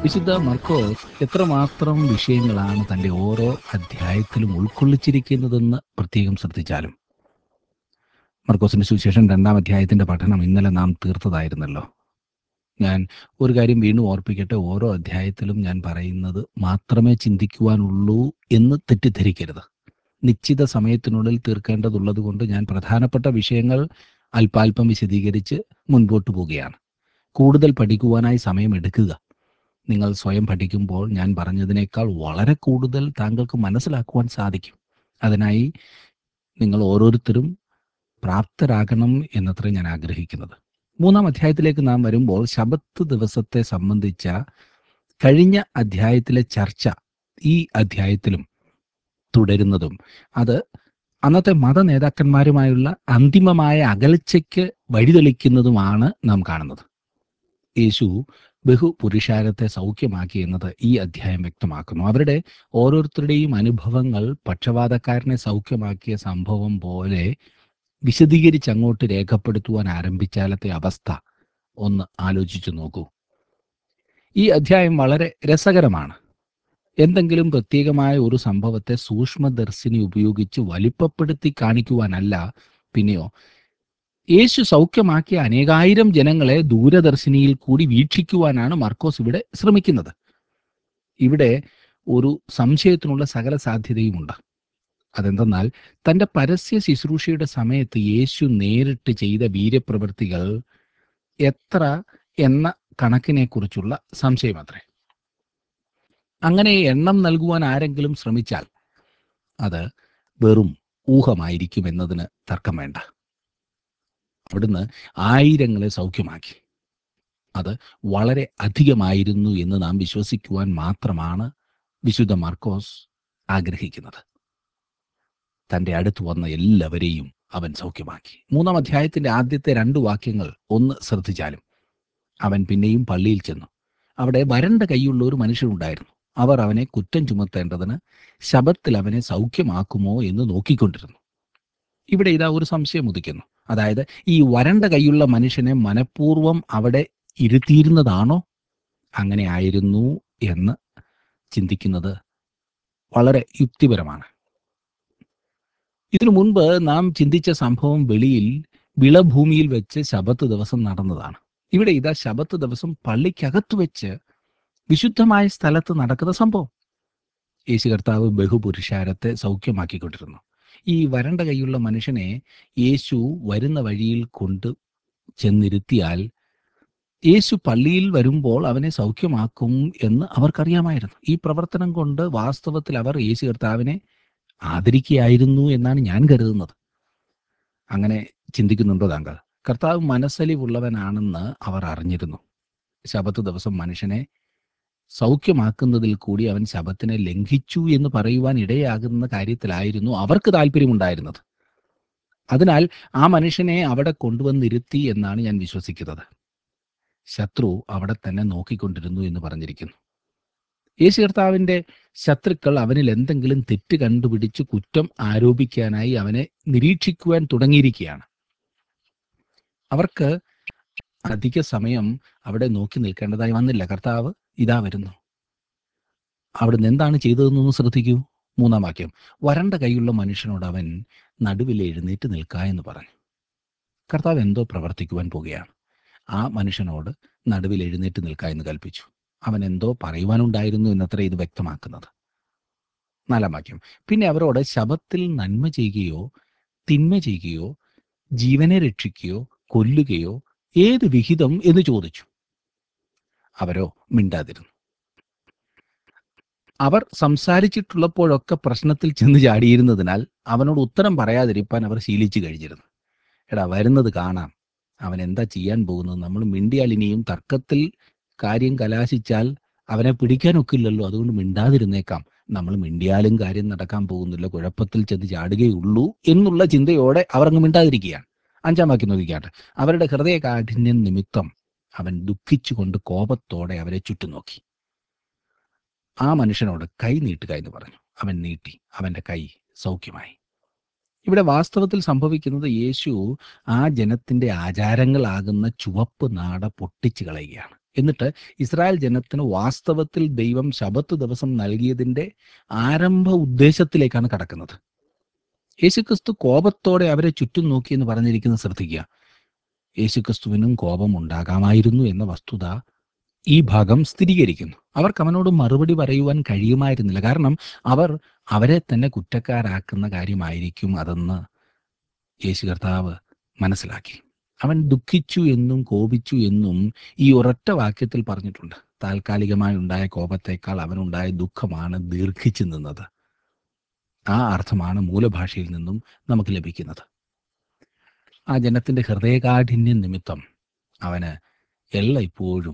വിശുദ്ധ മർക്കോസ് എത്രമാത്രം വിഷയങ്ങളാണ് തൻ്റെ ഓരോ അധ്യായത്തിലും ഉൾക്കൊള്ളിച്ചിരിക്കുന്നതെന്ന് പ്രത്യേകം ശ്രദ്ധിച്ചാലും മർക്കോസിന്റെ സുവിശേഷം രണ്ടാം അധ്യായത്തിന്റെ പഠനം ഇന്നലെ നാം തീർത്തതായിരുന്നല്ലോ ഞാൻ ഒരു കാര്യം വീണ്ടും ഓർപ്പിക്കട്ടെ ഓരോ അധ്യായത്തിലും ഞാൻ പറയുന്നത് മാത്രമേ ചിന്തിക്കുവാനുള്ളൂ എന്ന് തെറ്റിദ്ധരിക്കരുത് നിശ്ചിത സമയത്തിനുള്ളിൽ തീർക്കേണ്ടതുള്ളത് കൊണ്ട് ഞാൻ പ്രധാനപ്പെട്ട വിഷയങ്ങൾ അല്പാൽപം വിശദീകരിച്ച് മുൻപോട്ട് പോവുകയാണ് കൂടുതൽ പഠിക്കുവാനായി സമയമെടുക്കുക നിങ്ങൾ സ്വയം പഠിക്കുമ്പോൾ ഞാൻ പറഞ്ഞതിനേക്കാൾ വളരെ കൂടുതൽ താങ്കൾക്ക് മനസ്സിലാക്കുവാൻ സാധിക്കും അതിനായി നിങ്ങൾ ഓരോരുത്തരും പ്രാപ്തരാകണം എന്നത്ര ഞാൻ ആഗ്രഹിക്കുന്നത് മൂന്നാം അധ്യായത്തിലേക്ക് നാം വരുമ്പോൾ ശബത്ത് ദിവസത്തെ സംബന്ധിച്ച കഴിഞ്ഞ അധ്യായത്തിലെ ചർച്ച ഈ അധ്യായത്തിലും തുടരുന്നതും അത് അന്നത്തെ മത നേതാക്കന്മാരുമായുള്ള അന്തിമമായ അകൽച്ചയ്ക്ക് വഴിതെളിക്കുന്നതുമാണ് നാം കാണുന്നത് യേശു ബഹുപുരുഷാരത്തെ സൗഖ്യമാക്കി എന്നത് ഈ അധ്യായം വ്യക്തമാക്കുന്നു അവരുടെ ഓരോരുത്തരുടെയും അനുഭവങ്ങൾ പക്ഷപാതക്കാരനെ സൗഖ്യമാക്കിയ സംഭവം പോലെ വിശദീകരിച്ച് അങ്ങോട്ട് രേഖപ്പെടുത്തുവാൻ ആരംഭിച്ചാലത്തെ അവസ്ഥ ഒന്ന് ആലോചിച്ചു നോക്കൂ ഈ അധ്യായം വളരെ രസകരമാണ് എന്തെങ്കിലും പ്രത്യേകമായ ഒരു സംഭവത്തെ സൂക്ഷ്മദർശിനി ഉപയോഗിച്ച് വലിപ്പപ്പെടുത്തി കാണിക്കുവാനല്ല പിന്നെയോ യേശു സൗഖ്യമാക്കിയ അനേകായിരം ജനങ്ങളെ ദൂരദർശിനിയിൽ കൂടി വീക്ഷിക്കുവാനാണ് മർക്കോസ് ഇവിടെ ശ്രമിക്കുന്നത് ഇവിടെ ഒരു സംശയത്തിനുള്ള സകല സാധ്യതയുമുണ്ട് അതെന്തെന്നാൽ തന്റെ പരസ്യ ശുശ്രൂഷയുടെ സമയത്ത് യേശു നേരിട്ട് ചെയ്ത വീര്യപ്രവൃത്തികൾ എത്ര എന്ന കണക്കിനെക്കുറിച്ചുള്ള സംശയമത്രേ അങ്ങനെ എണ്ണം നൽകുവാൻ ആരെങ്കിലും ശ്രമിച്ചാൽ അത് വെറും ഊഹമായിരിക്കും എന്നതിന് തർക്കം വേണ്ട അവിടുന്ന് ആയിരങ്ങളെ സൗഖ്യമാക്കി അത് വളരെ അധികമായിരുന്നു എന്ന് നാം വിശ്വസിക്കുവാൻ മാത്രമാണ് വിശുദ്ധ മാർക്കോസ് ആഗ്രഹിക്കുന്നത് തൻ്റെ അടുത്ത് വന്ന എല്ലാവരെയും അവൻ സൗഖ്യമാക്കി മൂന്നാം അധ്യായത്തിന്റെ ആദ്യത്തെ രണ്ട് വാക്യങ്ങൾ ഒന്ന് ശ്രദ്ധിച്ചാലും അവൻ പിന്നെയും പള്ളിയിൽ ചെന്നു അവിടെ വരണ്ട കൈയുള്ള ഒരു മനുഷ്യനുണ്ടായിരുന്നു അവർ അവനെ കുറ്റം ചുമത്തേണ്ടതിന് ശബത്തിൽ അവനെ സൗഖ്യമാക്കുമോ എന്ന് നോക്കിക്കൊണ്ടിരുന്നു ഇവിടെ ഇതാ ഒരു സംശയം ഉദിക്കുന്നു അതായത് ഈ വരണ്ട കൈയുള്ള മനുഷ്യനെ മനഃപൂർവ്വം അവിടെ ഇരുത്തിയിരുന്നതാണോ അങ്ങനെ ആയിരുന്നു എന്ന് ചിന്തിക്കുന്നത് വളരെ യുക്തിപരമാണ് ഇതിനു മുൻപ് നാം ചിന്തിച്ച സംഭവം വെളിയിൽ വിളഭൂമിയിൽ വെച്ച് ശബത്ത് ദിവസം നടന്നതാണ് ഇവിടെ ഇതാ ശബത്ത് ദിവസം പള്ളിക്കകത്ത് വെച്ച് വിശുദ്ധമായ സ്ഥലത്ത് നടക്കുന്ന സംഭവം യേശു കർത്താവ് ബഹുപുരുഷാരത്തെ സൗഖ്യമാക്കിക്കൊണ്ടിരുന്നു ഈ വരണ്ട കൈയുള്ള മനുഷ്യനെ യേശു വരുന്ന വഴിയിൽ കൊണ്ട് ചെന്നിരുത്തിയാൽ യേശു പള്ളിയിൽ വരുമ്പോൾ അവനെ സൗഖ്യമാക്കും എന്ന് അവർക്കറിയാമായിരുന്നു ഈ പ്രവർത്തനം കൊണ്ട് വാസ്തവത്തിൽ അവർ യേശു കർത്താവിനെ ആദരിക്കുകയായിരുന്നു എന്നാണ് ഞാൻ കരുതുന്നത് അങ്ങനെ ചിന്തിക്കുന്നുണ്ടോ താങ്കൾ കർത്താവ് മനസ്സലിവുള്ളവനാണെന്ന് അവർ അറിഞ്ഞിരുന്നു ശബത്ത് ദിവസം മനുഷ്യനെ സൗഖ്യമാക്കുന്നതിൽ കൂടി അവൻ ശബത്തിനെ ലംഘിച്ചു എന്ന് പറയുവാൻ ഇടയാകുന്ന കാര്യത്തിലായിരുന്നു അവർക്ക് താല്പര്യമുണ്ടായിരുന്നത് അതിനാൽ ആ മനുഷ്യനെ അവിടെ കൊണ്ടുവന്നിരുത്തി എന്നാണ് ഞാൻ വിശ്വസിക്കുന്നത് ശത്രു അവിടെ തന്നെ നോക്കിക്കൊണ്ടിരുന്നു എന്ന് പറഞ്ഞിരിക്കുന്നു യേശു കർത്താവിന്റെ ശത്രുക്കൾ അവനിൽ എന്തെങ്കിലും തെറ്റ് കണ്ടുപിടിച്ച് കുറ്റം ആരോപിക്കാനായി അവനെ നിരീക്ഷിക്കുവാൻ തുടങ്ങിയിരിക്കുകയാണ് അവർക്ക് അധിക സമയം അവിടെ നോക്കി നിൽക്കേണ്ടതായി വന്നില്ല കർത്താവ് ഇതാ വരുന്നു അവിടുന്ന് എന്താണ് ചെയ്തതെന്നൊന്ന് ശ്രദ്ധിക്കൂ മൂന്നാം വാക്യം വരണ്ട കൈയുള്ള മനുഷ്യനോട് അവൻ നടുവിൽ എഴുന്നേറ്റ് നിൽക്ക എന്ന് പറഞ്ഞു കർത്താവ് എന്തോ പ്രവർത്തിക്കുവാൻ പോകുകയാണ് ആ മനുഷ്യനോട് നടുവിൽ എഴുന്നേറ്റ് നിൽക്ക എന്ന് കൽപ്പിച്ചു അവൻ എന്തോ പറയുവാനുണ്ടായിരുന്നു എന്നത്ര ഇത് വ്യക്തമാക്കുന്നത് നാലാം വാക്യം പിന്നെ അവരോട് ശബത്തിൽ നന്മ ചെയ്യുകയോ തിന്മ ചെയ്യുകയോ ജീവനെ രക്ഷിക്കുകയോ കൊല്ലുകയോ ഏത് വിഹിതം എന്ന് ചോദിച്ചു അവരോ മിണ്ടാതിരുന്നു അവർ സംസാരിച്ചിട്ടുള്ളപ്പോഴൊക്കെ പ്രശ്നത്തിൽ ചെന്ന് ചാടിയിരുന്നതിനാൽ അവനോട് ഉത്തരം പറയാതിരിക്കാൻ അവർ ശീലിച്ചു കഴിഞ്ഞിരുന്നു എടാ വരുന്നത് കാണാം അവൻ എന്താ ചെയ്യാൻ പോകുന്നത് നമ്മൾ മിണ്ടിയാൽ ഇനിയും തർക്കത്തിൽ കാര്യം കലാശിച്ചാൽ അവനെ പിടിക്കാനൊക്കില്ലല്ലോ അതുകൊണ്ട് മിണ്ടാതിരുന്നേക്കാം നമ്മൾ മിണ്ടിയാലും കാര്യം നടക്കാൻ പോകുന്നില്ല കുഴപ്പത്തിൽ ചെന്ന് ചാടുകയുള്ളൂ എന്നുള്ള ചിന്തയോടെ അവർ അങ്ങ് മിണ്ടാതിരിക്കുകയാണ് അഞ്ചാം വാക്യം നോക്കിക്കാട്ടെ അവരുടെ ഹൃദയ കാഠിന്യം നിമിത്തം അവൻ ദുഃഖിച്ചുകൊണ്ട് കോപത്തോടെ അവരെ ചുറ്റും നോക്കി ആ മനുഷ്യനോട് കൈ നീട്ടുക എന്ന് പറഞ്ഞു അവൻ നീട്ടി അവന്റെ കൈ സൗഖ്യമായി ഇവിടെ വാസ്തവത്തിൽ സംഭവിക്കുന്നത് യേശു ആ ജനത്തിന്റെ ആചാരങ്ങളാകുന്ന ചുവപ്പ് നാട പൊട്ടിച്ചു കളയുകയാണ് എന്നിട്ട് ഇസ്രായേൽ ജനത്തിന് വാസ്തവത്തിൽ ദൈവം ശബത്ത് ദിവസം നൽകിയതിൻ്റെ ആരംഭ ഉദ്ദേശത്തിലേക്കാണ് കടക്കുന്നത് യേശുക്രിസ്തു കോപത്തോടെ അവരെ ചുറ്റും നോക്കി എന്ന് പറഞ്ഞിരിക്കുന്നത് ശ്രദ്ധിക്കുക യേശുക്രിസ്തുവിനും കോപം ഉണ്ടാകാമായിരുന്നു എന്ന വസ്തുത ഈ ഭാഗം സ്ഥിരീകരിക്കുന്നു അവർക്ക് അവനോട് മറുപടി പറയുവാൻ കഴിയുമായിരുന്നില്ല കാരണം അവർ അവരെ തന്നെ കുറ്റക്കാരാക്കുന്ന കാര്യമായിരിക്കും അതെന്ന് യേശു കർത്താവ് മനസ്സിലാക്കി അവൻ ദുഃഖിച്ചു എന്നും കോപിച്ചു എന്നും ഈ ഒരൊറ്റ വാക്യത്തിൽ പറഞ്ഞിട്ടുണ്ട് താൽക്കാലികമായി ഉണ്ടായ കോപത്തേക്കാൾ അവനുണ്ടായ ദുഃഖമാണ് ദീർഘിച്ചു നിന്നത് ആ അർത്ഥമാണ് മൂലഭാഷയിൽ നിന്നും നമുക്ക് ലഭിക്കുന്നത് ആ ജനത്തിന്റെ ഹൃദയകാഠിന്യം നിമിത്തം അവന് എല്ലായ്പ്പോഴും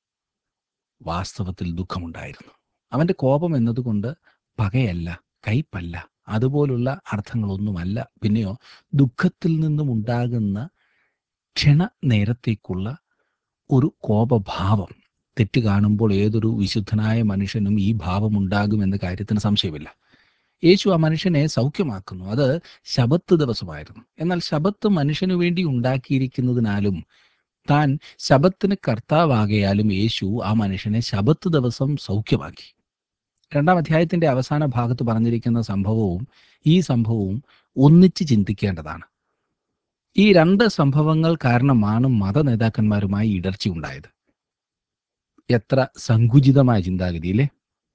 വാസ്തവത്തിൽ ദുഃഖമുണ്ടായിരുന്നു അവന്റെ കോപം എന്നതുകൊണ്ട് പകയല്ല കയ്പല്ല അതുപോലുള്ള അർത്ഥങ്ങളൊന്നുമല്ല പിന്നെയോ ദുഃഖത്തിൽ നിന്നും ഉണ്ടാകുന്ന ക്ഷണ നേരത്തേക്കുള്ള ഒരു കോപഭാവം തെറ്റ് കാണുമ്പോൾ ഏതൊരു വിശുദ്ധനായ മനുഷ്യനും ഈ ഭാവം ഉണ്ടാകുമെന്ന കാര്യത്തിന് സംശയമില്ല യേശു ആ മനുഷ്യനെ സൗഖ്യമാക്കുന്നു അത് ശബത്ത് ദിവസമായിരുന്നു എന്നാൽ ശബത്ത് മനുഷ്യനു വേണ്ടി ഉണ്ടാക്കിയിരിക്കുന്നതിനാലും താൻ ശബത്തിന് കർത്താവാകയാലും യേശു ആ മനുഷ്യനെ ശബത്ത് ദിവസം സൗഖ്യമാക്കി രണ്ടാം അധ്യായത്തിന്റെ അവസാന ഭാഗത്ത് പറഞ്ഞിരിക്കുന്ന സംഭവവും ഈ സംഭവവും ഒന്നിച്ച് ചിന്തിക്കേണ്ടതാണ് ഈ രണ്ട് സംഭവങ്ങൾ കാരണമാണ് മത നേതാക്കന്മാരുമായി ഇടർച്ച ഉണ്ടായത് എത്ര സങ്കുചിതമായ ചിന്താഗതിയിലെ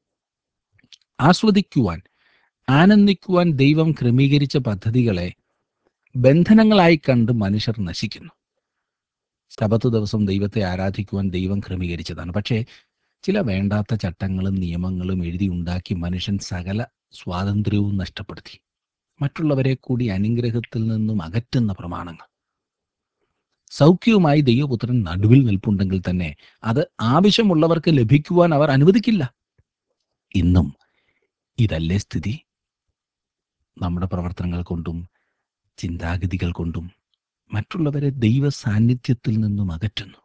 ആസ്വദിക്കുവാൻ ആനന്ദിക്കുവാൻ ദൈവം ക്രമീകരിച്ച പദ്ധതികളെ ബന്ധനങ്ങളായി കണ്ട് മനുഷ്യർ നശിക്കുന്നു ശബത്ത് ദിവസം ദൈവത്തെ ആരാധിക്കുവാൻ ദൈവം ക്രമീകരിച്ചതാണ് പക്ഷേ ചില വേണ്ടാത്ത ചട്ടങ്ങളും നിയമങ്ങളും എഴുതി ഉണ്ടാക്കി മനുഷ്യൻ സകല സ്വാതന്ത്ര്യവും നഷ്ടപ്പെടുത്തി മറ്റുള്ളവരെ കൂടി അനുഗ്രഹത്തിൽ നിന്നും അകറ്റുന്ന പ്രമാണങ്ങൾ സൗഖ്യവുമായി ദൈവപുത്രൻ നടുവിൽ നിൽപ്പുണ്ടെങ്കിൽ തന്നെ അത് ആവശ്യമുള്ളവർക്ക് ലഭിക്കുവാൻ അവർ അനുവദിക്കില്ല ഇന്നും ഇതല്ലേ സ്ഥിതി നമ്മുടെ പ്രവർത്തനങ്ങൾ കൊണ്ടും ചിന്താഗതികൾ കൊണ്ടും മറ്റുള്ളവരെ ദൈവ സാന്നിധ്യത്തിൽ നിന്നും അകറ്റുന്നു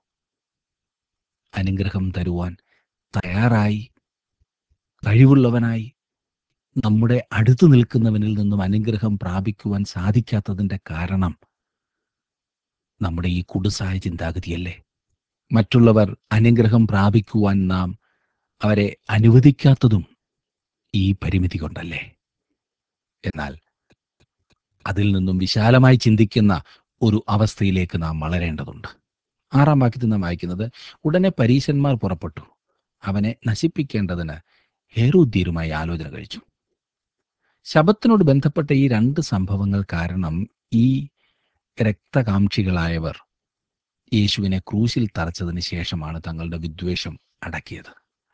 അനുഗ്രഹം തരുവാൻ തയ്യാറായി കഴിവുള്ളവനായി നമ്മുടെ അടുത്തു നിൽക്കുന്നവനിൽ നിന്നും അനുഗ്രഹം പ്രാപിക്കുവാൻ സാധിക്കാത്തതിൻ്റെ കാരണം നമ്മുടെ ഈ കുടുസായ ചിന്താഗതിയല്ലേ മറ്റുള്ളവർ അനുഗ്രഹം പ്രാപിക്കുവാൻ നാം അവരെ അനുവദിക്കാത്തതും ഈ പരിമിതി കൊണ്ടല്ലേ എന്നാൽ അതിൽ നിന്നും വിശാലമായി ചിന്തിക്കുന്ന ഒരു അവസ്ഥയിലേക്ക് നാം വളരേണ്ടതുണ്ട് ആറാം വാക്യത്തിൽ നാം വായിക്കുന്നത് ഉടനെ പരീശന്മാർ പുറപ്പെട്ടു അവനെ നശിപ്പിക്കേണ്ടതിന് ഹേറോദ്യരുമായി ആലോചന കഴിച്ചു ശബത്തിനോട് ബന്ധപ്പെട്ട ഈ രണ്ട് സംഭവങ്ങൾ കാരണം ഈ രക്തകാംക്ഷികളായവർ യേശുവിനെ ക്രൂശിൽ തറച്ചതിന് ശേഷമാണ് തങ്ങളുടെ വിദ്വേഷം അടക്കിയത്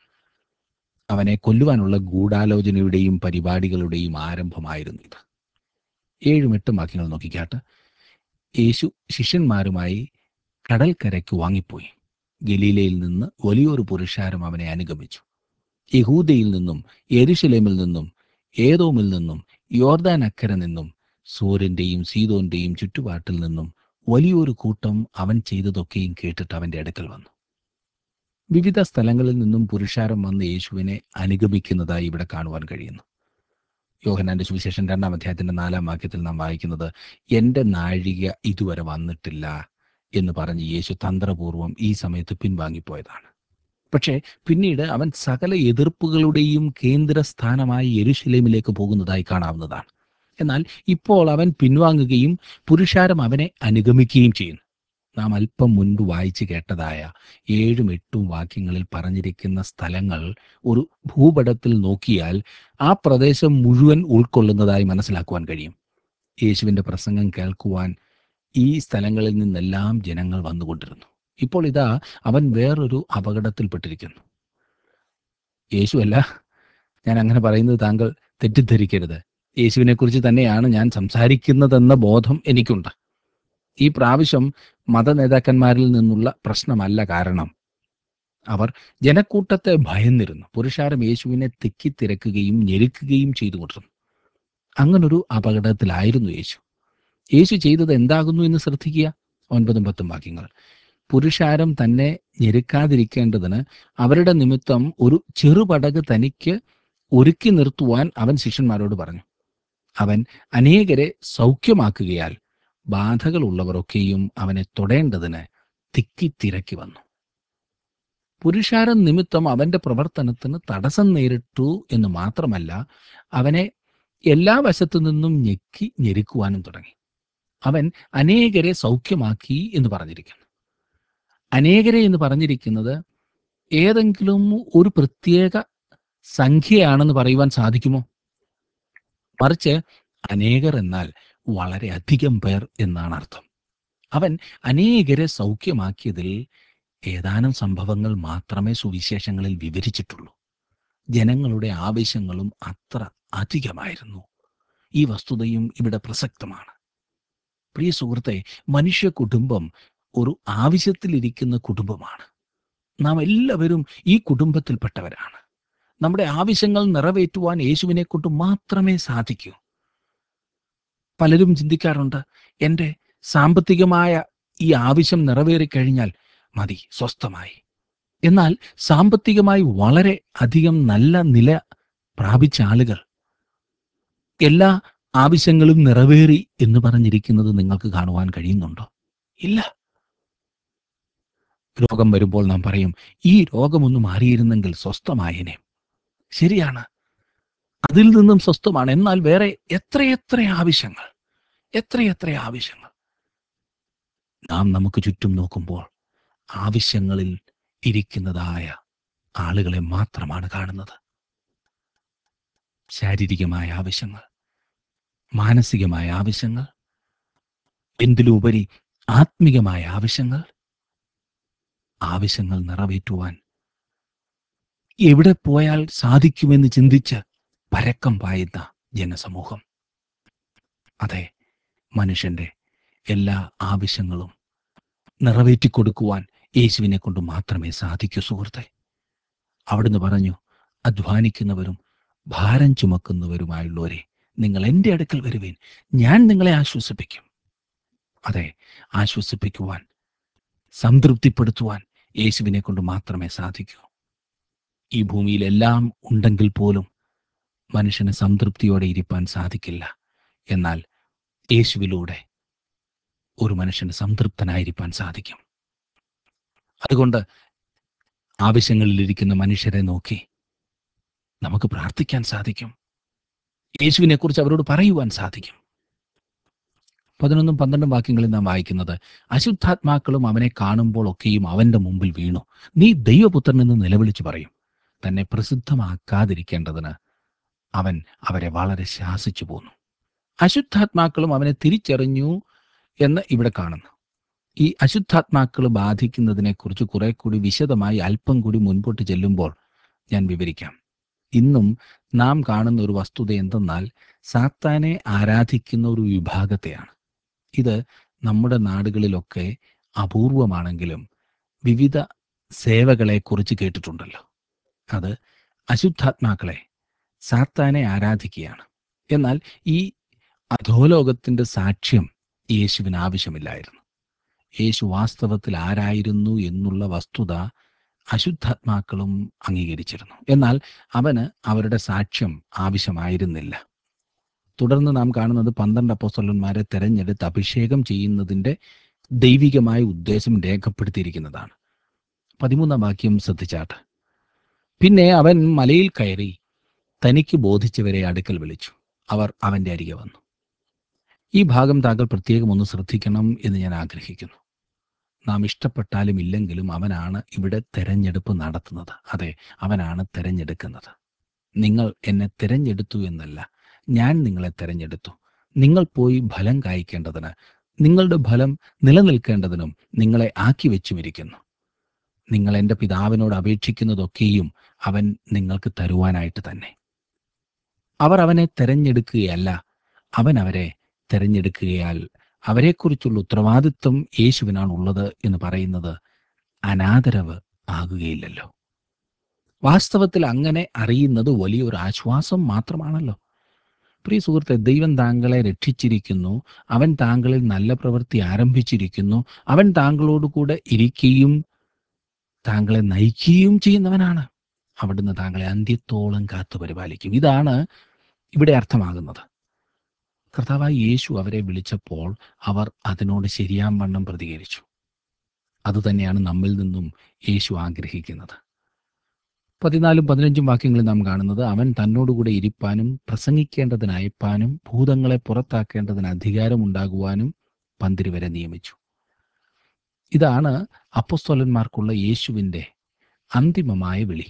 അവനെ കൊല്ലുവാനുള്ള ഗൂഢാലോചനയുടെയും പരിപാടികളുടെയും ആരംഭമായിരുന്നു ഇത് ഏഴും എട്ടും വാക്യങ്ങൾ നോക്കിക്കാട്ട് യേശു ശിഷ്യന്മാരുമായി കടൽക്കരയ്ക്ക് വാങ്ങിപ്പോയി ഗലീലയിൽ നിന്ന് വലിയൊരു പുരുഷാരം അവനെ അനുഗമിച്ചു യഹൂദയിൽ നിന്നും യെരുശലേമിൽ നിന്നും ഏതോമിൽ നിന്നും യോർദാൻ അക്കരെ നിന്നും സൂര്യന്റെയും സീതോന്റെയും ചുറ്റുപാട്ടിൽ നിന്നും വലിയൊരു കൂട്ടം അവൻ ചെയ്തതൊക്കെയും കേട്ടിട്ട് അവന്റെ അടുക്കൽ വന്നു വിവിധ സ്ഥലങ്ങളിൽ നിന്നും പുരുഷാരം വന്ന് യേശുവിനെ അനുഗമിക്കുന്നതായി ഇവിടെ കാണുവാൻ കഴിയുന്നു യോഹനാന്റെ സുവിശേഷം രണ്ടാം അധ്യായത്തിന്റെ നാലാം വാക്യത്തിൽ നാം വായിക്കുന്നത് എന്റെ നാഴിക ഇതുവരെ വന്നിട്ടില്ല എന്ന് പറഞ്ഞ് യേശു തന്ത്രപൂർവം ഈ സമയത്ത് പിൻവാങ്ങിപ്പോയതാണ് പക്ഷേ പിന്നീട് അവൻ സകല എതിർപ്പുകളുടെയും കേന്ദ്രസ്ഥാനമായി യെരുശലേമിലേക്ക് പോകുന്നതായി കാണാവുന്നതാണ് എന്നാൽ ഇപ്പോൾ അവൻ പിൻവാങ്ങുകയും പുരുഷാരം അവനെ അനുഗമിക്കുകയും ചെയ്യുന്നു നാം അല്പം മുൻപ് വായിച്ചു കേട്ടതായ ഏഴും എട്ടും വാക്യങ്ങളിൽ പറഞ്ഞിരിക്കുന്ന സ്ഥലങ്ങൾ ഒരു ഭൂപടത്തിൽ നോക്കിയാൽ ആ പ്രദേശം മുഴുവൻ ഉൾക്കൊള്ളുന്നതായി മനസ്സിലാക്കുവാൻ കഴിയും യേശുവിൻ്റെ പ്രസംഗം കേൾക്കുവാൻ ഈ സ്ഥലങ്ങളിൽ നിന്നെല്ലാം ജനങ്ങൾ വന്നുകൊണ്ടിരുന്നു ഇപ്പോൾ ഇതാ അവൻ വേറൊരു അപകടത്തിൽപ്പെട്ടിരിക്കുന്നു യേശുവല്ല ഞാൻ അങ്ങനെ പറയുന്നത് താങ്കൾ തെറ്റിദ്ധരിക്കരുത് യേശുവിനെ കുറിച്ച് തന്നെയാണ് ഞാൻ സംസാരിക്കുന്നതെന്ന ബോധം എനിക്കുണ്ട് ഈ പ്രാവശ്യം മതനേതാക്കന്മാരിൽ നിന്നുള്ള പ്രശ്നമല്ല കാരണം അവർ ജനക്കൂട്ടത്തെ ഭയന്നിരുന്നു പുരുഷാരം യേശുവിനെ തിക്കിത്തിരക്കുകയും ഞെരുക്കുകയും ചെയ്തുകൊണ്ടിരുന്നു അങ്ങനൊരു അപകടത്തിലായിരുന്നു യേശു യേശു ചെയ്തത് എന്താകുന്നു എന്ന് ശ്രദ്ധിക്കുക ഒൻപതും പത്തും വാക്യങ്ങൾ പുരുഷാരം തന്നെ ഞെരുക്കാതിരിക്കേണ്ടതിന് അവരുടെ നിമിത്തം ഒരു ചെറുപടക് തനിക്ക് ഒരുക്കി നിർത്തുവാൻ അവൻ ശിഷ്യന്മാരോട് പറഞ്ഞു അവൻ അനേകരെ സൗഖ്യമാക്കുകയാൽ ബാധകളുള്ളവരൊക്കെയും അവനെ തൊടേണ്ടതിന് തിക്കിത്തിരക്കി വന്നു പുരുഷാരം നിമിത്തം അവന്റെ പ്രവർത്തനത്തിന് തടസ്സം നേരിട്ടു എന്ന് മാത്രമല്ല അവനെ എല്ലാ വശത്തു നിന്നും ഞെക്കി ഞെരുക്കുവാനും തുടങ്ങി അവൻ അനേകരെ സൗഖ്യമാക്കി എന്ന് പറഞ്ഞിരിക്കുന്നു അനേകരെ എന്ന് പറഞ്ഞിരിക്കുന്നത് ഏതെങ്കിലും ഒരു പ്രത്യേക സംഖ്യയാണെന്ന് പറയുവാൻ സാധിക്കുമോ മറിച്ച് അനേകർ എന്നാൽ വളരെ അധികം പേർ എന്നാണ് അർത്ഥം അവൻ അനേകരെ സൗഖ്യമാക്കിയതിൽ ഏതാനും സംഭവങ്ങൾ മാത്രമേ സുവിശേഷങ്ങളിൽ വിവരിച്ചിട്ടുള്ളൂ ജനങ്ങളുടെ ആവശ്യങ്ങളും അത്ര അധികമായിരുന്നു ഈ വസ്തുതയും ഇവിടെ പ്രസക്തമാണ് പ്രിയ സുഹൃത്തെ മനുഷ്യ കുടുംബം ഒരു ആവശ്യത്തിലിരിക്കുന്ന കുടുംബമാണ് നാം എല്ലാവരും ഈ കുടുംബത്തിൽപ്പെട്ടവരാണ് നമ്മുടെ ആവശ്യങ്ങൾ നിറവേറ്റുവാൻ യേശുവിനെ കൊണ്ട് മാത്രമേ സാധിക്കൂ പലരും ചിന്തിക്കാറുണ്ട് എൻ്റെ സാമ്പത്തികമായ ഈ ആവശ്യം നിറവേറിക്കഴിഞ്ഞാൽ മതി സ്വസ്ഥമായി എന്നാൽ സാമ്പത്തികമായി വളരെ അധികം നല്ല നില പ്രാപിച്ച ആളുകൾ എല്ലാ ആവശ്യങ്ങളും നിറവേറി എന്ന് പറഞ്ഞിരിക്കുന്നത് നിങ്ങൾക്ക് കാണുവാൻ കഴിയുന്നുണ്ടോ ഇല്ല രോഗം വരുമ്പോൾ നാം പറയും ഈ രോഗമൊന്ന് മാറിയിരുന്നെങ്കിൽ സ്വസ്ഥമായേനെ ശരിയാണ് അതിൽ നിന്നും സ്വസ്ഥമാണ് എന്നാൽ വേറെ എത്രയെത്ര ആവശ്യങ്ങൾ എത്രയെത്ര ആവശ്യങ്ങൾ നാം നമുക്ക് ചുറ്റും നോക്കുമ്പോൾ ആവശ്യങ്ങളിൽ ഇരിക്കുന്നതായ ആളുകളെ മാത്രമാണ് കാണുന്നത് ശാരീരികമായ ആവശ്യങ്ങൾ മാനസികമായ ആവശ്യങ്ങൾ എന്തിലുപരി ആത്മികമായ ആവശ്യങ്ങൾ ആവശ്യങ്ങൾ നിറവേറ്റുവാൻ എവിടെ പോയാൽ സാധിക്കുമെന്ന് ചിന്തിച്ച് പരക്കം പായുന്ന ജനസമൂഹം അതെ മനുഷ്യന്റെ എല്ലാ ആവശ്യങ്ങളും നിറവേറ്റിക്കൊടുക്കുവാൻ യേശുവിനെ കൊണ്ട് മാത്രമേ സാധിക്കൂ സുഹൃത്തെ അവിടുന്ന് പറഞ്ഞു അധ്വാനിക്കുന്നവരും ഭാരം ചുമക്കുന്നവരുമായുള്ളവരെ നിങ്ങൾ എൻ്റെ അടുക്കൽ വരുവേൻ ഞാൻ നിങ്ങളെ ആശ്വസിപ്പിക്കും അതെ ആശ്വസിപ്പിക്കുവാൻ സംതൃപ്തിപ്പെടുത്തുവാൻ യേശുവിനെ കൊണ്ട് മാത്രമേ സാധിക്കൂ ഈ ഭൂമിയിൽ എല്ലാം ഉണ്ടെങ്കിൽ പോലും മനുഷ്യന് സംതൃപ്തിയോടെ ഇരിപ്പാൻ സാധിക്കില്ല എന്നാൽ യേശുവിലൂടെ ഒരു മനുഷ്യന് സംതൃപ്തനായിരിക്കാൻ സാധിക്കും അതുകൊണ്ട് ആവശ്യങ്ങളിലിരിക്കുന്ന മനുഷ്യരെ നോക്കി നമുക്ക് പ്രാർത്ഥിക്കാൻ സാധിക്കും യേശുവിനെ കുറിച്ച് അവരോട് പറയുവാൻ സാധിക്കും പതിനൊന്നും പന്ത്രണ്ടും വാക്യങ്ങളിൽ നാം വായിക്കുന്നത് അശുദ്ധാത്മാക്കളും അവനെ കാണുമ്പോൾ ഒക്കെയും അവന്റെ മുമ്പിൽ വീണു നീ ദൈവപുത്രൻ എന്ന് നിലവിളിച്ചു പറയും തന്നെ പ്രസിദ്ധമാക്കാതിരിക്കേണ്ടതിന് അവൻ അവരെ വളരെ ശാസിച്ചു പോന്നു അശുദ്ധാത്മാക്കളും അവനെ തിരിച്ചറിഞ്ഞു എന്ന് ഇവിടെ കാണുന്നു ഈ അശുദ്ധാത്മാക്കൾ ബാധിക്കുന്നതിനെക്കുറിച്ച് കുറെ കൂടി വിശദമായി അല്പം കൂടി മുൻപോട്ട് ചെല്ലുമ്പോൾ ഞാൻ വിവരിക്കാം ഇന്നും നാം കാണുന്ന ഒരു വസ്തുത എന്തെന്നാൽ സാത്താനെ ആരാധിക്കുന്ന ഒരു വിഭാഗത്തെയാണ് ഇത് നമ്മുടെ നാടുകളിലൊക്കെ അപൂർവമാണെങ്കിലും വിവിധ സേവകളെക്കുറിച്ച് കേട്ടിട്ടുണ്ടല്ലോ അത് അശുദ്ധാത്മാക്കളെ സാത്താനെ ആരാധിക്കുകയാണ് എന്നാൽ ഈ അധോലോകത്തിന്റെ സാക്ഷ്യം യേശുവിന് ആവശ്യമില്ലായിരുന്നു യേശു വാസ്തവത്തിൽ ആരായിരുന്നു എന്നുള്ള വസ്തുത അശുദ്ധാത്മാക്കളും അംഗീകരിച്ചിരുന്നു എന്നാൽ അവന് അവരുടെ സാക്ഷ്യം ആവശ്യമായിരുന്നില്ല തുടർന്ന് നാം കാണുന്നത് പന്ത്രണ്ട് അപ്പോസ്തലന്മാരെ തെരഞ്ഞെടുത്ത് അഭിഷേകം ചെയ്യുന്നതിൻ്റെ ദൈവികമായ ഉദ്ദേശം രേഖപ്പെടുത്തിയിരിക്കുന്നതാണ് പതിമൂന്നാം വാക്യം ശ്രദ്ധിച്ചാട്ട് പിന്നെ അവൻ മലയിൽ കയറി തനിക്ക് ബോധിച്ചവരെ അടുക്കൽ വിളിച്ചു അവർ അവന്റെ അരികെ വന്നു ഈ ഭാഗം താങ്കൾ പ്രത്യേകം ഒന്ന് ശ്രദ്ധിക്കണം എന്ന് ഞാൻ ആഗ്രഹിക്കുന്നു നാം ഇഷ്ടപ്പെട്ടാലും ഇല്ലെങ്കിലും അവനാണ് ഇവിടെ തെരഞ്ഞെടുപ്പ് നടത്തുന്നത് അതെ അവനാണ് തെരഞ്ഞെടുക്കുന്നത് നിങ്ങൾ എന്നെ തിരഞ്ഞെടുത്തു എന്നല്ല ഞാൻ നിങ്ങളെ തെരഞ്ഞെടുത്തു നിങ്ങൾ പോയി ഫലം കായ്ക്കേണ്ടതിന് നിങ്ങളുടെ ഫലം നിലനിൽക്കേണ്ടതിനും നിങ്ങളെ ആക്കി വെച്ചുമിരിക്കുന്നു നിങ്ങൾ എൻ്റെ പിതാവിനോട് അപേക്ഷിക്കുന്നതൊക്കെയും അവൻ നിങ്ങൾക്ക് തരുവാനായിട്ട് തന്നെ അവർ അവനെ തെരഞ്ഞെടുക്കുകയല്ല അവൻ അവരെ തെരഞ്ഞെടുക്കുകയാൽ അവരെക്കുറിച്ചുള്ള ഉത്തരവാദിത്വം യേശുവിനാണ് ഉള്ളത് എന്ന് പറയുന്നത് അനാദരവ് ആകുകയില്ലല്ലോ വാസ്തവത്തിൽ അങ്ങനെ അറിയുന്നത് വലിയൊരു ആശ്വാസം മാത്രമാണല്ലോ പ്രിയ സുഹൃത്തെ ദൈവം താങ്കളെ രക്ഷിച്ചിരിക്കുന്നു അവൻ താങ്കളിൽ നല്ല പ്രവൃത്തി ആരംഭിച്ചിരിക്കുന്നു അവൻ താങ്കളോട് കൂടെ ഇരിക്കുകയും താങ്കളെ നയിക്കുകയും ചെയ്യുന്നവനാണ് അവിടുന്ന് താങ്കളെ അന്ത്യത്തോളം കാത്തു പരിപാലിക്കും ഇതാണ് ഇവിടെ അർത്ഥമാകുന്നത് കർത്താവായ യേശു അവരെ വിളിച്ചപ്പോൾ അവർ അതിനോട് ശരിയാം വണ്ണം പ്രതികരിച്ചു അതുതന്നെയാണ് നമ്മിൽ നിന്നും യേശു ആഗ്രഹിക്കുന്നത് പതിനാലും പതിനഞ്ചും വാക്യങ്ങളിൽ നാം കാണുന്നത് അവൻ തന്നോടുകൂടെ ഇരിപ്പാനും പ്രസംഗിക്കേണ്ടതിന് അയപ്പാനും ഭൂതങ്ങളെ പുറത്താക്കേണ്ടതിന് അധികാരമുണ്ടാകുവാനും പന്തിരി വരെ നിയമിച്ചു ഇതാണ് അപ്പസ്തോലന്മാർക്കുള്ള യേശുവിൻ്റെ അന്തിമമായ വിളി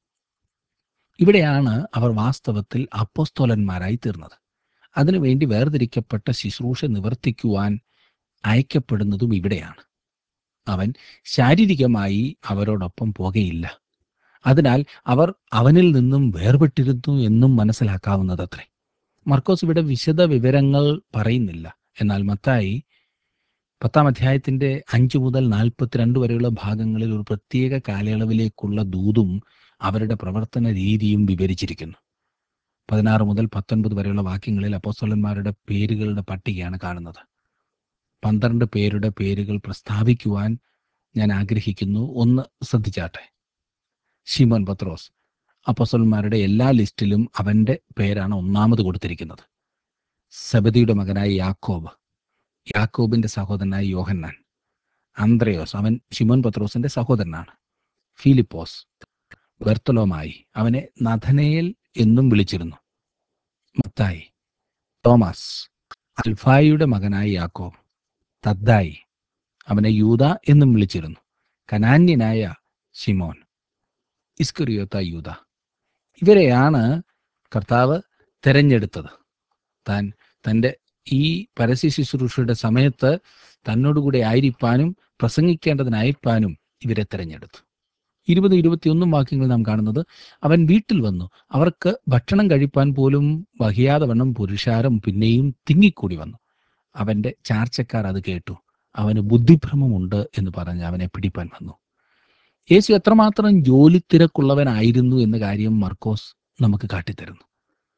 ഇവിടെയാണ് അവർ വാസ്തവത്തിൽ അപ്പസ്തോലന്മാരായി തീർന്നത് അതിനുവേണ്ടി വേർതിരിക്കപ്പെട്ട ശുശ്രൂഷ നിവർത്തിക്കുവാൻ അയക്കപ്പെടുന്നതും ഇവിടെയാണ് അവൻ ശാരീരികമായി അവരോടൊപ്പം പോകുകയില്ല അതിനാൽ അവർ അവനിൽ നിന്നും വേർപെട്ടിരുന്നു എന്നും മനസ്സിലാക്കാവുന്നതത്രേ മർക്കോസ് ഇവിടെ വിശദ വിവരങ്ങൾ പറയുന്നില്ല എന്നാൽ മത്തായി പത്താം അധ്യായത്തിന്റെ അഞ്ച് മുതൽ നാൽപ്പത്തിരണ്ട് വരെയുള്ള ഭാഗങ്ങളിൽ ഒരു പ്രത്യേക കാലയളവിലേക്കുള്ള ദൂതും അവരുടെ പ്രവർത്തന രീതിയും വിവരിച്ചിരിക്കുന്നു പതിനാറ് മുതൽ പത്തൊൻപത് വരെയുള്ള വാക്യങ്ങളിൽ അപ്പോസ്തലന്മാരുടെ പേരുകളുടെ പട്ടികയാണ് കാണുന്നത് പന്ത്രണ്ട് പേരുടെ പേരുകൾ പ്രസ്താവിക്കുവാൻ ഞാൻ ആഗ്രഹിക്കുന്നു ഒന്ന് ശ്രദ്ധിച്ചാട്ടെ ഷിമോൻ പത്രോസ് അപ്പോസ്തലന്മാരുടെ എല്ലാ ലിസ്റ്റിലും അവന്റെ പേരാണ് ഒന്നാമത് കൊടുത്തിരിക്കുന്നത് സബദിയുടെ മകനായ യാക്കോബ് യാക്കോബിന്റെ സഹോദരനായ യോഹന്നാൻ അന്ത്രയോസ് അവൻ ഷിമോൻ പത്രോസിന്റെ സഹോദരനാണ് ഫിലിപ്പോസ് ബെർത്തലോമായി അവനെ നഥനയേൽ എന്നും വിളിച്ചിരുന്നു മത്തായി തോമസ് അൽഫായിയുടെ മകനായ യാക്കോബ് തദ്ദായി അവനെ യൂത എന്നും വിളിച്ചിരുന്നു കനാന്യനായ ഷിമോൻ ഇസ്കറിയോത്ത യൂത ഇവരെയാണ് കർത്താവ് തെരഞ്ഞെടുത്തത് താൻ തൻ്റെ ഈ പരസ്യ ശുശ്രൂഷയുടെ സമയത്ത് തന്നോടുകൂടെ ആയിരിക്കാനും പ്രസംഗിക്കേണ്ടതിന് അയപ്പാനും ഇവരെ തെരഞ്ഞെടുത്തു ഇരുപത് ഇരുപത്തിയൊന്നും വാക്യങ്ങൾ നാം കാണുന്നത് അവൻ വീട്ടിൽ വന്നു അവർക്ക് ഭക്ഷണം കഴിപ്പാൻ പോലും വഹിയാതെ വണ്ണം പുരുഷാരം പിന്നെയും തിങ്ങിക്കൂടി വന്നു അവന്റെ ചാർച്ചക്കാർ അത് കേട്ടു അവന് ബുദ്ധിഭ്രമമുണ്ട് എന്ന് പറഞ്ഞ് അവനെ പിടിപ്പാൻ വന്നു യേശു എത്രമാത്രം ജോലി തിരക്കുള്ളവനായിരുന്നു എന്ന കാര്യം മർക്കോസ് നമുക്ക് കാട്ടിത്തരുന്നു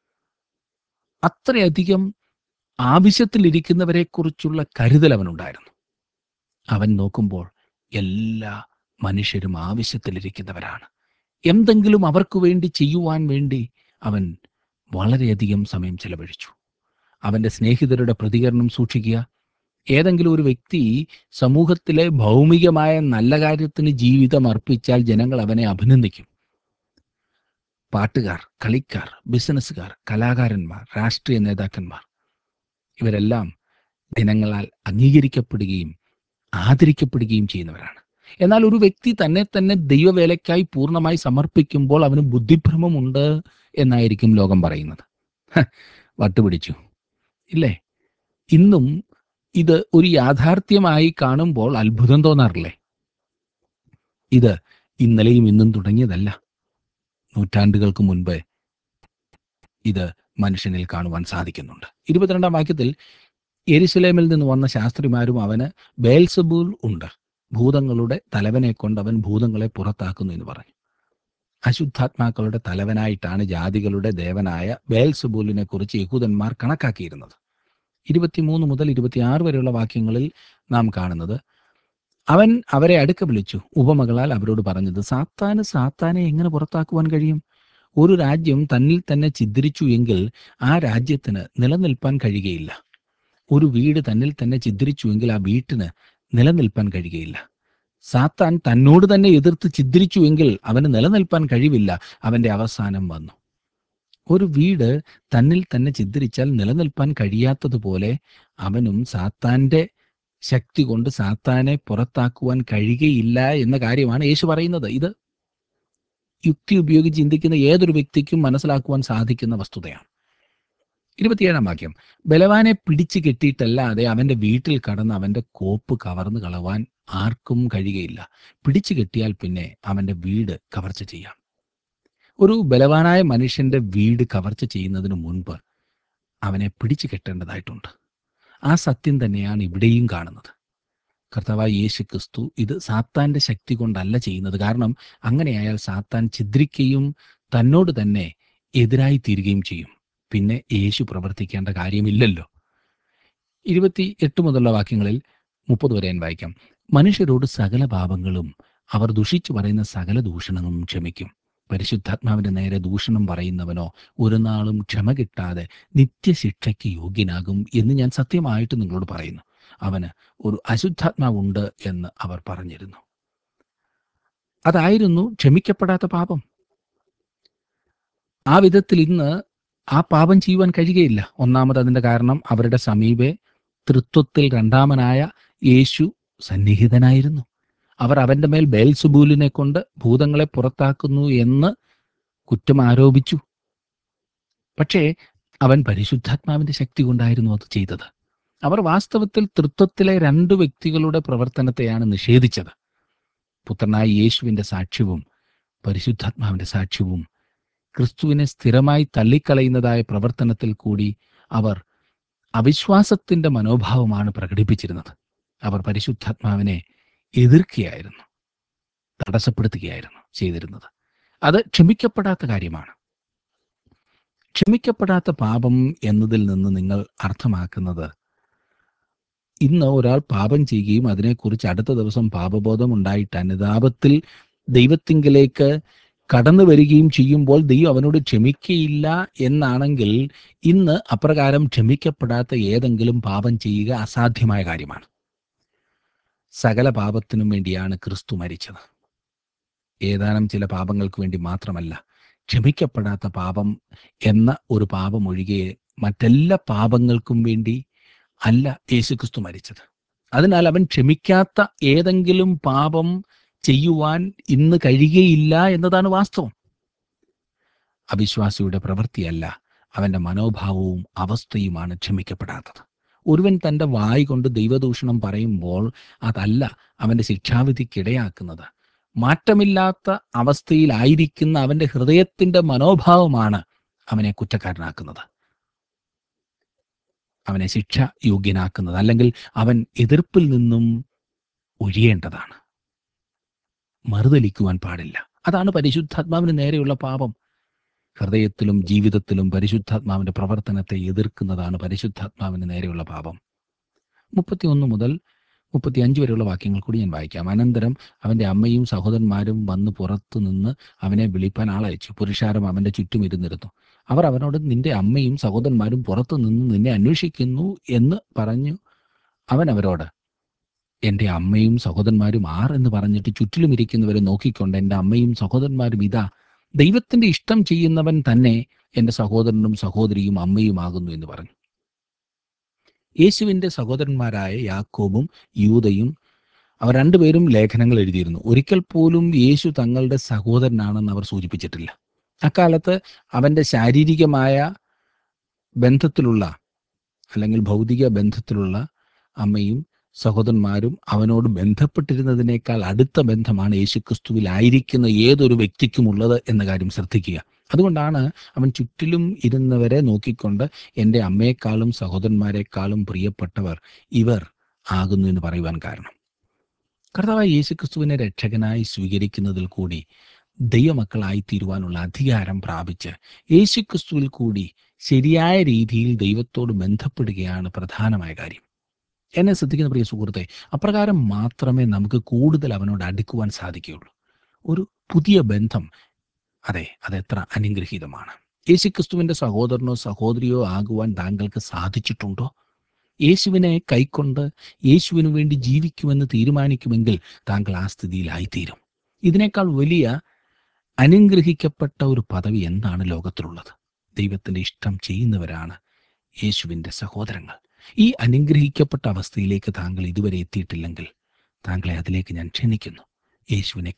അത്രയധികം ആവശ്യത്തിലിരിക്കുന്നവരെ കുറിച്ചുള്ള കരുതൽ അവനുണ്ടായിരുന്നു അവൻ നോക്കുമ്പോൾ എല്ലാ മനുഷ്യരും ആവശ്യത്തിലിരിക്കുന്നവരാണ് എന്തെങ്കിലും അവർക്ക് വേണ്ടി ചെയ്യുവാൻ വേണ്ടി അവൻ വളരെയധികം സമയം ചെലവഴിച്ചു അവന്റെ സ്നേഹിതരുടെ പ്രതികരണം സൂക്ഷിക്കുക ഏതെങ്കിലും ഒരു വ്യക്തി സമൂഹത്തിലെ ഭൗമികമായ നല്ല കാര്യത്തിന് ജീവിതം അർപ്പിച്ചാൽ ജനങ്ങൾ അവനെ അഭിനന്ദിക്കും പാട്ടുകാർ കളിക്കാർ ബിസിനസ്സുകാർ കലാകാരന്മാർ രാഷ്ട്രീയ നേതാക്കന്മാർ ഇവരെല്ലാം ജനങ്ങളാൽ അംഗീകരിക്കപ്പെടുകയും ആദരിക്കപ്പെടുകയും ചെയ്യുന്നവരാണ് എന്നാൽ ഒരു വ്യക്തി തന്നെ തന്നെ ദൈവവേലയ്ക്കായി പൂർണ്ണമായി സമർപ്പിക്കുമ്പോൾ അവന് ബുദ്ധിഭ്രമമുണ്ട് എന്നായിരിക്കും ലോകം പറയുന്നത് ഹ, വട്ടുപിടിച്ചു ഇല്ലേ ഇന്നും ഇത് ഒരു യാഥാർത്ഥ്യമായി കാണുമ്പോൾ അത്ഭുതം തോന്നാറില്ലേ ഇത് ഇന്നലെയും ഇന്നും തുടങ്ങിയതല്ല നൂറ്റാണ്ടുകൾക്ക് മുൻപ് ഇത് മനുഷ്യനിൽ കാണുവാൻ സാധിക്കുന്നുണ്ട് ഇരുപത്തിരണ്ടാം വാക്യത്തിൽ എരുസലേമിൽ നിന്ന് വന്ന ശാസ്ത്രിമാരും അവന് ബേൽസബൂൽ ഉണ്ട് ഭൂതങ്ങളുടെ തലവനെ കൊണ്ട് അവൻ ഭൂതങ്ങളെ പുറത്താക്കുന്നു എന്ന് പറഞ്ഞു അശുദ്ധാത്മാക്കളുടെ തലവനായിട്ടാണ് ജാതികളുടെ ദേവനായ ബേൽസബൂലിനെ കുറിച്ച് യഹൂദന്മാർ കണക്കാക്കിയിരുന്നത് ഇരുപത്തിമൂന്ന് മുതൽ ഇരുപത്തിയാറ് വരെയുള്ള വാക്യങ്ങളിൽ നാം കാണുന്നത് അവൻ അവരെ അടുക്ക വിളിച്ചു ഉപമകളാൽ അവരോട് പറഞ്ഞത് സാത്താന് സാത്താനെ എങ്ങനെ പുറത്താക്കുവാൻ കഴിയും ഒരു രാജ്യം തന്നിൽ തന്നെ ഛിദ്രിച്ചു എങ്കിൽ ആ രാജ്യത്തിന് നിലനിൽപ്പാൻ കഴിയുകയില്ല ഒരു വീട് തന്നിൽ തന്നെ ഛിദ്രിച്ചുവെങ്കിൽ ആ വീട്ടിന് നിലനിൽപ്പാൻ കഴിയുകയില്ല സാത്താൻ തന്നോട് തന്നെ എതിർത്ത് ഛിദ്രിച്ചുവെങ്കിൽ അവന് നിലനിൽപ്പാൻ കഴിവില്ല അവന്റെ അവസാനം വന്നു ഒരു വീട് തന്നിൽ തന്നെ ഛിദ്രിച്ചാൽ നിലനിൽപ്പാൻ കഴിയാത്തതുപോലെ അവനും സാത്താന്റെ ശക്തി കൊണ്ട് സാത്താനെ പുറത്താക്കുവാൻ കഴിയുകയില്ല എന്ന കാര്യമാണ് യേശു പറയുന്നത് ഇത് യുക്തി ഉപയോഗിച്ച് ചിന്തിക്കുന്ന ഏതൊരു വ്യക്തിക്കും മനസ്സിലാക്കുവാൻ സാധിക്കുന്ന വസ്തുതയാണ് ഇരുപത്തിയേഴാം വാക്യം ബലവാനെ പിടിച്ചു കെട്ടിയിട്ടല്ലാതെ അവന്റെ വീട്ടിൽ കടന്ന് അവന്റെ കോപ്പ് കവർന്നു കളവാൻ ആർക്കും കഴിയുകയില്ല പിടിച്ചു കെട്ടിയാൽ പിന്നെ അവന്റെ വീട് കവർച്ച ചെയ്യാം ഒരു ബലവാനായ മനുഷ്യന്റെ വീട് കവർച്ച ചെയ്യുന്നതിന് മുൻപ് അവനെ പിടിച്ചു കെട്ടേണ്ടതായിട്ടുണ്ട് ആ സത്യം തന്നെയാണ് ഇവിടെയും കാണുന്നത് കർത്താവായ യേശു ക്രിസ്തു ഇത് സാത്താന്റെ ശക്തി കൊണ്ടല്ല ചെയ്യുന്നത് കാരണം അങ്ങനെയായാൽ സാത്താൻ ഛിദ്രിക്കുകയും തന്നോട് തന്നെ എതിരായി തീരുകയും ചെയ്യും പിന്നെ യേശു പ്രവർത്തിക്കേണ്ട കാര്യമില്ലല്ലോ ഇരുപത്തി എട്ട് മുതലുള്ള വാക്യങ്ങളിൽ മുപ്പത് വരെ ഞാൻ വായിക്കാം മനുഷ്യരോട് സകല പാപങ്ങളും അവർ ദുഷിച്ചു പറയുന്ന സകല ദൂഷണങ്ങളും ക്ഷമിക്കും പരിശുദ്ധാത്മാവിന്റെ നേരെ ദൂഷണം പറയുന്നവനോ ഒരു നാളും ക്ഷമ കിട്ടാതെ നിത്യശിക്ഷയ്ക്ക് യോഗ്യനാകും എന്ന് ഞാൻ സത്യമായിട്ട് നിങ്ങളോട് പറയുന്നു അവന് ഒരു അശുദ്ധാത്മാവുണ്ട് എന്ന് അവർ പറഞ്ഞിരുന്നു അതായിരുന്നു ക്ഷമിക്കപ്പെടാത്ത പാപം ആ വിധത്തിൽ ഇന്ന് ആ പാപം ചെയ്യുവാൻ കഴിയുകയില്ല ഒന്നാമത് അതിന്റെ കാരണം അവരുടെ സമീപെ തൃത്വത്തിൽ രണ്ടാമനായ യേശു സന്നിഹിതനായിരുന്നു അവർ അവന്റെ മേൽ ബേൽസുബൂലിനെ കൊണ്ട് ഭൂതങ്ങളെ പുറത്താക്കുന്നു എന്ന് കുറ്റം ആരോപിച്ചു പക്ഷേ അവൻ പരിശുദ്ധാത്മാവിന്റെ ശക്തി കൊണ്ടായിരുന്നു അത് ചെയ്തത് അവർ വാസ്തവത്തിൽ തൃത്വത്തിലെ രണ്ട് വ്യക്തികളുടെ പ്രവർത്തനത്തെയാണ് നിഷേധിച്ചത് പുത്രനായ യേശുവിന്റെ സാക്ഷ്യവും പരിശുദ്ധാത്മാവിന്റെ സാക്ഷ്യവും ക്രിസ്തുവിനെ സ്ഥിരമായി തള്ളിക്കളയുന്നതായ പ്രവർത്തനത്തിൽ കൂടി അവർ അവിശ്വാസത്തിന്റെ മനോഭാവമാണ് പ്രകടിപ്പിച്ചിരുന്നത് അവർ പരിശുദ്ധാത്മാവിനെ എതിർക്കുകയായിരുന്നു തടസ്സപ്പെടുത്തുകയായിരുന്നു ചെയ്തിരുന്നത് അത് ക്ഷമിക്കപ്പെടാത്ത കാര്യമാണ് ക്ഷമിക്കപ്പെടാത്ത പാപം എന്നതിൽ നിന്ന് നിങ്ങൾ അർത്ഥമാക്കുന്നത് ഇന്ന് ഒരാൾ പാപം ചെയ്യുകയും അതിനെക്കുറിച്ച് അടുത്ത ദിവസം പാപബോധം ഉണ്ടായിട്ട് അനുതാപത്തിൽ ദൈവത്തിങ്കിലേക്ക് കടന്നു വരികയും ചെയ്യുമ്പോൾ ദൈവം അവനോട് ക്ഷമിക്കയില്ല എന്നാണെങ്കിൽ ഇന്ന് അപ്രകാരം ക്ഷമിക്കപ്പെടാത്ത ഏതെങ്കിലും പാപം ചെയ്യുക അസാധ്യമായ കാര്യമാണ് സകല പാപത്തിനും വേണ്ടിയാണ് ക്രിസ്തു മരിച്ചത് ഏതാനും ചില പാപങ്ങൾക്ക് വേണ്ടി മാത്രമല്ല ക്ഷമിക്കപ്പെടാത്ത പാപം എന്ന ഒരു പാപം ഒഴികെ മറ്റെല്ലാ പാപങ്ങൾക്കും വേണ്ടി അല്ല യേശുക്രിസ്തു മരിച്ചത് അതിനാൽ അവൻ ക്ഷമിക്കാത്ത ഏതെങ്കിലും പാപം ചെയ്യുവാൻ ഇന്ന് കഴിയുകയില്ല എന്നതാണ് വാസ്തവം അവിശ്വാസിയുടെ പ്രവൃത്തിയല്ല അവന്റെ മനോഭാവവും അവസ്ഥയുമാണ് ക്ഷമിക്കപ്പെടാത്തത് ഒരുവൻ തന്റെ വായി കൊണ്ട് ദൈവദൂഷണം പറയുമ്പോൾ അതല്ല അവന്റെ ശിക്ഷാവിധിക്കിടയാക്കുന്നത് മാറ്റമില്ലാത്ത അവസ്ഥയിലായിരിക്കുന്ന അവന്റെ ഹൃദയത്തിന്റെ മനോഭാവമാണ് അവനെ കുറ്റക്കാരനാക്കുന്നത് അവനെ ശിക്ഷ യോഗ്യനാക്കുന്നത് അല്ലെങ്കിൽ അവൻ എതിർപ്പിൽ നിന്നും ഒഴിയേണ്ടതാണ് മറുതലിക്കുവാൻ പാടില്ല അതാണ് പരിശുദ്ധാത്മാവിന് നേരെയുള്ള പാപം ഹൃദയത്തിലും ജീവിതത്തിലും പരിശുദ്ധാത്മാവിന്റെ പ്രവർത്തനത്തെ എതിർക്കുന്നതാണ് പരിശുദ്ധാത്മാവിന് നേരെയുള്ള പാപം മുപ്പത്തിയൊന്ന് മുതൽ മുപ്പത്തിയഞ്ച് വരെയുള്ള വാക്യങ്ങൾ കൂടി ഞാൻ വായിക്കാം അനന്തരം അവന്റെ അമ്മയും സഹോദരന്മാരും വന്ന് പുറത്തു നിന്ന് അവനെ വിളിപ്പാൻ ആളയച്ചു പുരുഷാരം അവന്റെ ചുറ്റും ഇരുന്നിരുന്നു അവർ അവനോട് നിന്റെ അമ്മയും സഹോദരന്മാരും പുറത്തു നിന്ന് നിന്നെ അന്വേഷിക്കുന്നു എന്ന് പറഞ്ഞു അവൻ അവരോട് എൻ്റെ അമ്മയും സഹോദരന്മാരും ആർ എന്ന് പറഞ്ഞിട്ട് ചുറ്റിലും ഇരിക്കുന്നവരെ നോക്കിക്കൊണ്ട് എൻ്റെ അമ്മയും സഹോദരന്മാരും ഇതാ ദൈവത്തിന്റെ ഇഷ്ടം ചെയ്യുന്നവൻ തന്നെ എൻ്റെ സഹോദരനും സഹോദരിയും അമ്മയുമാകുന്നു എന്ന് പറഞ്ഞു യേശുവിൻ്റെ സഹോദരന്മാരായ യാക്കോബും യൂതയും അവർ രണ്ടുപേരും ലേഖനങ്ങൾ എഴുതിയിരുന്നു ഒരിക്കൽ പോലും യേശു തങ്ങളുടെ സഹോദരനാണെന്ന് അവർ സൂചിപ്പിച്ചിട്ടില്ല അക്കാലത്ത് അവൻ്റെ ശാരീരികമായ ബന്ധത്തിലുള്ള അല്ലെങ്കിൽ ഭൗതിക ബന്ധത്തിലുള്ള അമ്മയും സഹോദരന്മാരും അവനോട് ബന്ധപ്പെട്ടിരുന്നതിനേക്കാൾ അടുത്ത ബന്ധമാണ് യേശുക്രിസ്തുവിലായിരിക്കുന്ന ഏതൊരു വ്യക്തിക്കുമുള്ളത് എന്ന കാര്യം ശ്രദ്ധിക്കുക അതുകൊണ്ടാണ് അവൻ ചുറ്റിലും ഇരുന്നവരെ നോക്കിക്കൊണ്ട് എൻ്റെ അമ്മയെക്കാളും സഹോദരന്മാരെക്കാളും പ്രിയപ്പെട്ടവർ ഇവർ ആകുന്നു എന്ന് പറയുവാൻ കാരണം കർത്താവായ യേശുക്രിസ്തുവിനെ രക്ഷകനായി സ്വീകരിക്കുന്നതിൽ കൂടി ദൈവമക്കളായി തീരുവാനുള്ള അധികാരം പ്രാപിച്ച് യേശുക്രിസ്തുവിൽ കൂടി ശരിയായ രീതിയിൽ ദൈവത്തോട് ബന്ധപ്പെടുകയാണ് പ്രധാനമായ കാര്യം എന്നെ ശ്രദ്ധിക്കുന്ന പ്രിയ സുഹൃത്തെ അപ്രകാരം മാത്രമേ നമുക്ക് കൂടുതൽ അവനോട് അടുക്കുവാൻ സാധിക്കുകയുള്ളൂ ഒരു പുതിയ ബന്ധം അതെ അതെത്ര അനുഗ്രഹീതമാണ് യേശുക്രിസ്തുവിന്റെ സഹോദരനോ സഹോദരിയോ ആകുവാൻ താങ്കൾക്ക് സാധിച്ചിട്ടുണ്ടോ യേശുവിനെ കൈക്കൊണ്ട് യേശുവിനു വേണ്ടി ജീവിക്കുമെന്ന് തീരുമാനിക്കുമെങ്കിൽ താങ്കൾ ആ സ്ഥിതിയിലായിത്തീരും ഇതിനേക്കാൾ വലിയ അനുഗ്രഹിക്കപ്പെട്ട ഒരു പദവി എന്താണ് ലോകത്തിലുള്ളത് ദൈവത്തിന്റെ ഇഷ്ടം ചെയ്യുന്നവരാണ് യേശുവിൻ്റെ സഹോദരങ്ങൾ ഈ അനുഗ്രഹിക്കപ്പെട്ട അവസ്ഥയിലേക്ക് താങ്കൾ ഇതുവരെ എത്തിയിട്ടില്ലെങ്കിൽ താങ്കളെ അതിലേക്ക് ഞാൻ ക്ഷണിക്കുന്നു യേശുവിനെ